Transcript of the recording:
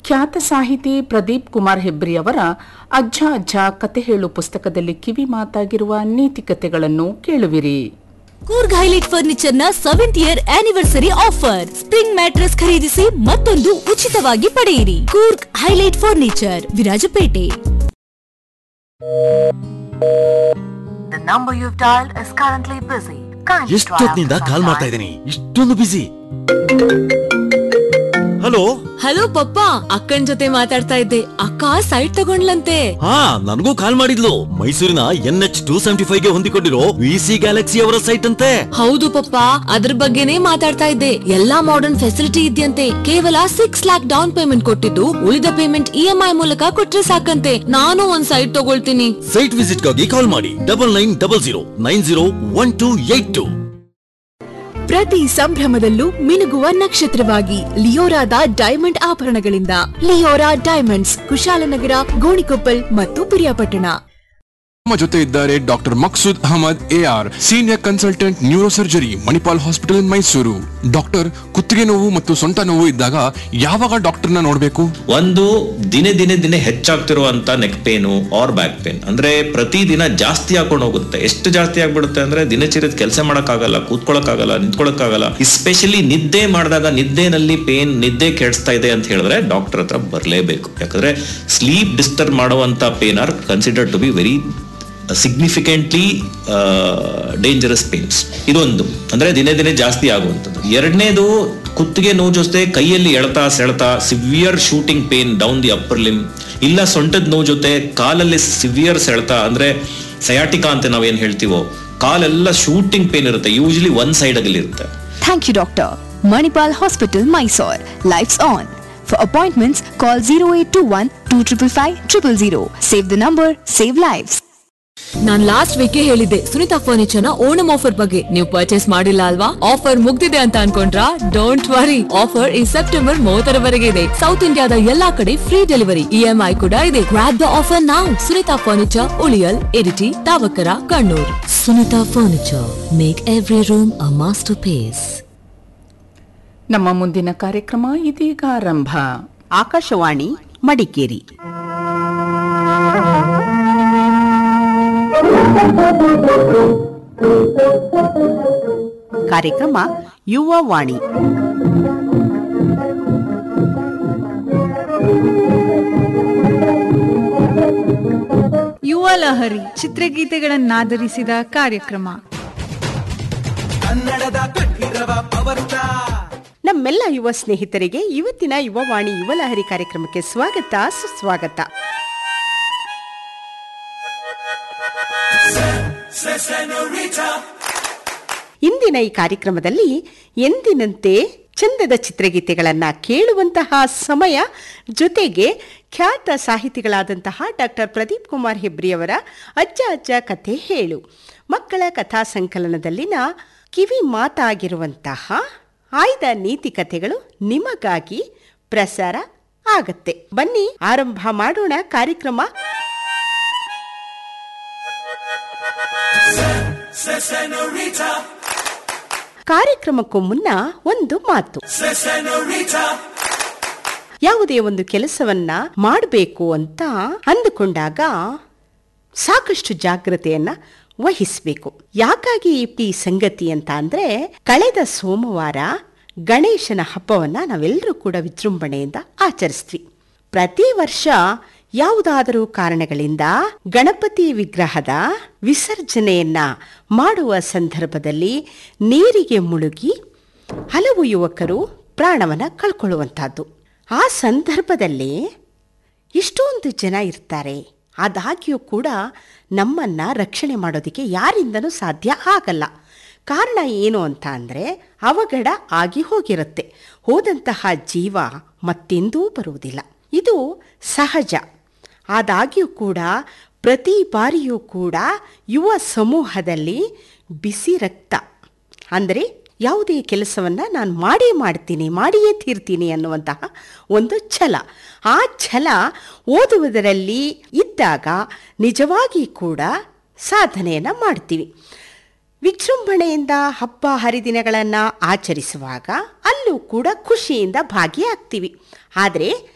ಖ್ಯಾತ ಸಾಹಿತಿ ಪ್ರದೀಪ್ ಕುಮಾರ್ ಹೆಬ್ರಿ ಅವರ ಅಜ್ಜ ಅಜ್ಜ ಕತೆ ಹೇಳು ಪುಸ್ತಕದಲ್ಲಿ ಕಿವಿ ಮಾತಾಗಿರುವ ನೀತಿಕತೆಗಳನ್ನು ಕೇಳುವಿರಿ ಕೂರ್ಗ್ ಹೈಲೈಟ್ ಫರ್ನಿಚರ್ ನ seventh year anniversary offer spring mattress ಖರೀದಿಸಿ ಮತ್ತೊಂದು ಉಚಿತವಾಗಿ ಪಡೆಯಿರಿ Coorg highlight furniture Virajpet The number you've dialed is currently busy. Kindly try ಎಷ್ಟೊತ್ತಿನಿಂದ after ಕಾಲ್ some ಮಾಡ್ತಾ time. ಇದ್ದೀನಿ ಇಷ್ಟೊಂದು ಬಿಸಿ ಹಲೋ ಹಲೋ ಪಪ್ಪ ಅಕ್ಕನ್ ಜೊತೆ ಮಾತಾಡ್ತಾ ಇದ್ದೆ ಅಕ್ಕ ಸೈಟ್ ತಗೊಂಡ್ಲಂತೆ ಹಾ ನನಗೂ ಕಾಲ್ ಮಾಡಿದ್ಲು ಮೈಸೂರಿನ N H two seventy five ಗೆ ಹೊಂದಿಕೊಂಡಿರೋ ವಿ ಸಿ ಗ್ಯಾಲಕ್ಸಿ ಅವರ ಸೈಟ್ ಅಂತೆ ಹೌದು ಪಪ್ಪ ಅದ್ರ ಬಗ್ಗೆನೇ ಮಾತಾಡ್ತಾ ಇದ್ದೆ ಎಲ್ಲಾ ಮಾಡರ್ನ್ ಫೆಸಿಲಿಟಿ ಇದೆಯಂತೆ ಕೇವಲ ಸಿಕ್ಸ್ ಲ್ಯಾಕ್ ಡೌನ್ ಪೇಮೆಂಟ್ ಕೊಟ್ಟಿದ್ದು ಉಳಿದ ಪೇಮೆಂಟ್ ಇ ಎಂ ಐ ಮೂಲಕ ಕೊಟ್ರೆ ಸಾಕಂತೆ ನಾನು ಒಂದ್ ಸೈಟ್ ತಗೊಳ್ತೀನಿ ಸೈಟ್ ವಿಸಿಟ್ ಗಾಗಿ ಕಾಲ್ ಮಾಡಿ double nine double zero nine zero one two eight two ಪ್ರತಿ ಸಂಭ್ರಮದಲ್ಲೂ ಮಿನುಗುವ ನಕ್ಷತ್ರವಾಗಿ ಲಿಯೋರಾದ ಡೈಮಂಡ್ ಆಭರಣಗಳಿಂದ ಲಿಯೋರಾ ಡೈಮಂಡ್ಸ್ ಕುಶಾಲನಗರ ಗೋಣಿಕೊಪ್ಪಲ್ ಮತ್ತು ಪಿರಿಯಾಪಟ್ಟಣ ನಮ್ಮ ಜೊತೆ ಇದ್ದಾರೆ doctor Maqsood Ahmed A R senior consultant neuro surgery Manipal hospital Mysuru doctor ಕುತ್ತಿಗೆ ನೋವು ಮತ್ತು ಸೊಂಟ ನೋವು ಇದ್ದಾಗ ಯಾವಾಗ ಡಾಕ್ಟರ್ನ ನೋಡಬೇಕು ಒಂದು ದಿನೇ ದಿನೇ ದಿನೇ ಹೆಚ್ಚಾಗ್ತಿರುವಂತ neck pain or back pain ಅಂದ್ರೆ ಪ್ರತಿದಿನ ಜಾಸ್ತಿ ಹಾಕೊಂಡು ಹೋಗುತ್ತೆ ಎಷ್ಟು ಜಾಸ್ತಿ ಆಗ್ಬಿಡುತ್ತೆ ಅಂದ್ರೆ ದಿನಚರಿದ ಕೆಲಸ ಮಾಡಕ್ಕಾಗಲ್ಲ ಕೂತ್ಕೊಳಕ್ಕಾಗಲ್ಲ ನಿಂತ್ಕೊಳಕ್ಕಾಗಲ್ಲ ಎಸ್ಪೆಷಲಿ ನಿದ್ದೆ ಮಾಡಿದಾಗ ನಿದ್ದೆನಲ್ಲಿ ಪೇನ್ ನಿದ್ದೆ ಕೆಡಿಸ್ತಾ ಇದೆ ಅಂತ ಹೇಳಿದ್ರೆ ಡಾಕ್ಟರ್ ಹತ್ರ ಬರಲೇಬೇಕು ಯಾಕಂದ್ರೆ ಸ್ಲೀಪ್ ಡಿಸ್ಟರ್ಬ್ ಮಾಡುವಂತ pain or consider to be very significantly dangerous pains ಇದೊಂದು ಅಂದ್ರೆ ದಿನೇ ದಿನೇ ಜಾಸ್ತಿ ಆಗುವಂಥದ್ದು ಎರಡನೇದು ಕುತ್ತಿಗೆ ನೋವು ಜೊತೆ ಕೈಯಲ್ಲಿ ಎಳ್ತಾ ಸೆಳ್ತಾ severe shooting pain down the upper limb ಇಲ್ಲ ಸೊಂಟದ ನೋವು ಜೊತೆ ಕಾಲಲ್ಲಿ ಸಿವಿಯರ್ ಸೆಳ್ತಾ ಅಂದ್ರೆ ಸಯಾಟಿಕಾ ಅಂತ ನಾವೇನ್ ಹೇಳ್ತೀವೋ ಕಾಲೆಲ್ಲ ಶೂಟಿಂಗ್ ಪೇನ್ ಇರುತ್ತೆ ಯೂಶಲಿ ಒನ್ ಸೈಡ್ ಅಲ್ಲಿ ಇರುತ್ತೆ thank you doctor Manipal hospital Mysore lives on for appointments call zero eight two one two triple five triple zero save the number save lives ನಾನ್ ಲಾಸ್ಟ್ ವೀಕ್ ಹೇಳಿದ್ದೆ Sunita furniture ನ Onam offer ಬಗ್ಗೆ ನೀವು purchase ಮಾಡಿಲ್ಲ ಅಲ್ವಾ offer ಮುಗ್ದಿದೆ ಅಂತ ಅನ್ಕೊಂಡ್ರಾ ಡೋಂಟ್ ವರಿ ಆಫರ್ ಈ ಸೆಪ್ಟೆಂಬರ್ ಮೂವತ್ತರವರೆಗೆ ಇದೆ ಸೌತ್ ಇಂಡಿಯಾದ ಎಲ್ಲಾ ಕಡೆ ಫ್ರೀ ಡೆಲಿವರಿ ಇಎಂಐ ಕೂಡ ಇದೆ ಗ್ರಾಪ್ ದ ಆಫರ್ ನಾವು ಸುನಿತಾ ಫರ್ನಿಚರ್ ಉಳಿಯಲ್ Iritty Thavakkara Kannur Sunita furniture make every room a masterpiece ನಮ್ಮ ಮುಂದಿನ ಕಾರ್ಯಕ್ರಮ ಇದೀಗ ಆರಂಭ ಆಕಾಶವಾಣಿ ಮಡಿಕೇರಿ ಕಾರ್ಯಕ್ರಮ ಯುವ ವಾಣಿ ಯುವ ಲಹರಿ ಚಿತ್ರಗೀತೆಗಳನ್ನಾಧರಿಸಿದ ಕಾರ್ಯಕ್ರಮ ನಮ್ಮೆಲ್ಲ ಯುವ ಸ್ನೇಹಿತರಿಗೆ ಇವತ್ತಿನ ಯುವವಾಣಿ ಯುವ ಲಹರಿ ಕಾರ್ಯಕ್ರಮಕ್ಕೆ ಸ್ವಾಗತ ಸುಸ್ವಾಗತ ಇಂದಿನ ಈ ಕಾರ್ಯಕ್ರಮದಲ್ಲಿ ಎಂದಿನಂತೆ ಚಂದದ ಚಿತ್ರಗೀತೆಗಳನ್ನ ಕೇಳುವಂತಹ ಸಮಯ ಜೊತೆಗೆ ಖ್ಯಾತ ಸಾಹಿತಿಗಳಾದಂತಹ ಡಾಕ್ಟರ್ ಪ್ರದೀಪ್ ಕುಮಾರ್ ಹೆಬ್ರಿಯವರ ಅಜ್ಜ ಅಜ್ಜ ಕಥೆ ಹೇಳು ಮಕ್ಕಳ ಕಥಾ ಸಂಕಲನದಲ್ಲಿನ ಕಿವಿ ಮಾತಾಗಿರುವಂತಹ ಆಯ್ದ ನೀತಿ ಕಥೆಗಳು ನಿಮಗಾಗಿ ಪ್ರಸಾರ ಆಗತ್ತೆ ಬನ್ನಿ ಆರಂಭ ಮಾಡೋಣ ಕಾರ್ಯಕ್ರಮ ಕಾರ್ಯಕ್ರಮಕ್ಕೂ ಮುನ್ನ ಒಂದು ಮಾತು ಯಾವುದೇ ಒಂದು ಕೆಲಸವನ್ನ ಮಾಡಬೇಕು ಅಂತ ಅಂದುಕೊಂಡಾಗ ಸಾಕಷ್ಟು ಜಾಗ್ರತೆಯನ್ನ ವಹಿಸಬೇಕು ಯಾಕಾಗಿ ಈ ಸಂಗತಿ ಅಂತ ಅಂದ್ರೆ ಕಳೆದ ಸೋಮವಾರ ಗಣೇಶನ ಹಬ್ಬವನ್ನ ನಾವೆಲ್ಲರೂ ಕೂಡ ವಿಜೃಂಭಣೆಯಿಂದ ಆಚರಿಸ್ತೀವಿ ಪ್ರತಿ ವರ್ಷ ಯಾವುದಾದರೂ ಕಾರಣಗಳಿಂದ ಗಣಪತಿ ವಿಗ್ರಹದ ವಿಸರ್ಜನೆಯನ್ನ ಮಾಡುವ ಸಂದರ್ಭದಲ್ಲಿ ನೀರಿಗೆ ಮುಳುಗಿ ಹಲವು ಯುವಕರು ಪ್ರಾಣವನ್ನ ಕಳ್ಕೊಳ್ಳುವಂತಹದ್ದು ಆ ಸಂದರ್ಭದಲ್ಲಿ ಇಷ್ಟೊಂದು ಜನ ಇರ್ತಾರೆ ಆದಾಗ್ಯೂ ಕೂಡ ನಮ್ಮನ್ನ ರಕ್ಷಣೆ ಮಾಡೋದಕ್ಕೆ ಯಾರಿಂದನೂ ಸಾಧ್ಯ ಆಗಲ್ಲ ಕಾರಣ ಏನು ಅಂತ ಅಂದರೆ ಅವಘಡ ಆಗಿ ಹೋಗಿರುತ್ತೆ ಹೋದಂತಹ ಜೀವ ಮತ್ತೆಂದೂ ಬರುವುದಿಲ್ಲ ಇದು ಸಹಜ ಆದಾಗ್ಯೂ ಕೂಡ ಪ್ರತಿ ಬಾರಿಯೂ ಕೂಡ ಯುವ ಸಮೂಹದಲ್ಲಿ ಬಿಸಿ ರಕ್ತ ಅಂದರೆ ಯಾವುದೇ ಕೆಲಸವನ್ನು ನಾನು ಮಾಡೇ ಮಾಡ್ತೀನಿ ಮಾಡಿಯೇ ತೀರ್ತೀನಿ ಅನ್ನುವಂತಹ ಒಂದು ಛಲ ಆ ಛಲ ಓದುವುದರಲ್ಲಿ ಇದ್ದಾಗ ನಿಜವಾಗಿ ಕೂಡ ಸಾಧನೆಯನ್ನು ಮಾಡ್ತೀವಿ ವಿಜೃಂಭಣೆಯಿಂದ ಹಬ್ಬ ಹರಿದಿನಗಳನ್ನು ಆಚರಿಸುವಾಗ ಅಲ್ಲೂ ಕೂಡ ಖುಷಿಯಿಂದ ಭಾಗಿಯಾಗ್ತೀವಿ ಆದರೆ